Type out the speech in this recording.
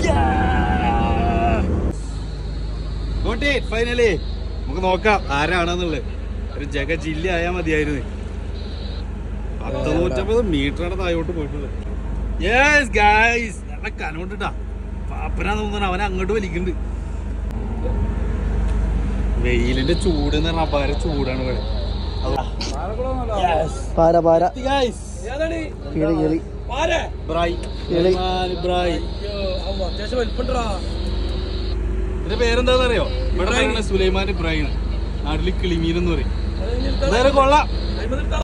Finally നമുക്ക് നോക്കാം ആരാണെന്നുള്ളത് ഒരു ജഗ ജില്ല ആയാ മതിയായിരുന്നു പത്ത് നൂറ്റമ്പത് മീറ്ററാണ് താഴോട്ട് പോയിട്ടുള്ളത് യെസ് ഗായ്സ് നല്ല കനോണ്ടിട്ടാ പാപ്പനാന്ന് തോന്നുന്നു അവനെ അങ്ങോട്ട് വലിക്കുന്നുണ്ട് വെയിലിന്റെ ചൂട് എന്ന് പറഞ്ഞാൽ അപാര ചൂടാണ് ഇവിടെ പാര പാര ഗായ്സ് കിളി കിളി ബ്രൈ കിളി. ബ്രൈ ഇതിന്റെ പേരെന്താന്ന് അറിയോ ഇവിടെ പറയുന്നത് സുലൈമാൻ ഇബ്രാഹിം നാട്ടില് കിളിമീൻ എന്ന് പറയും എന്തായാലും കൊള്ളാം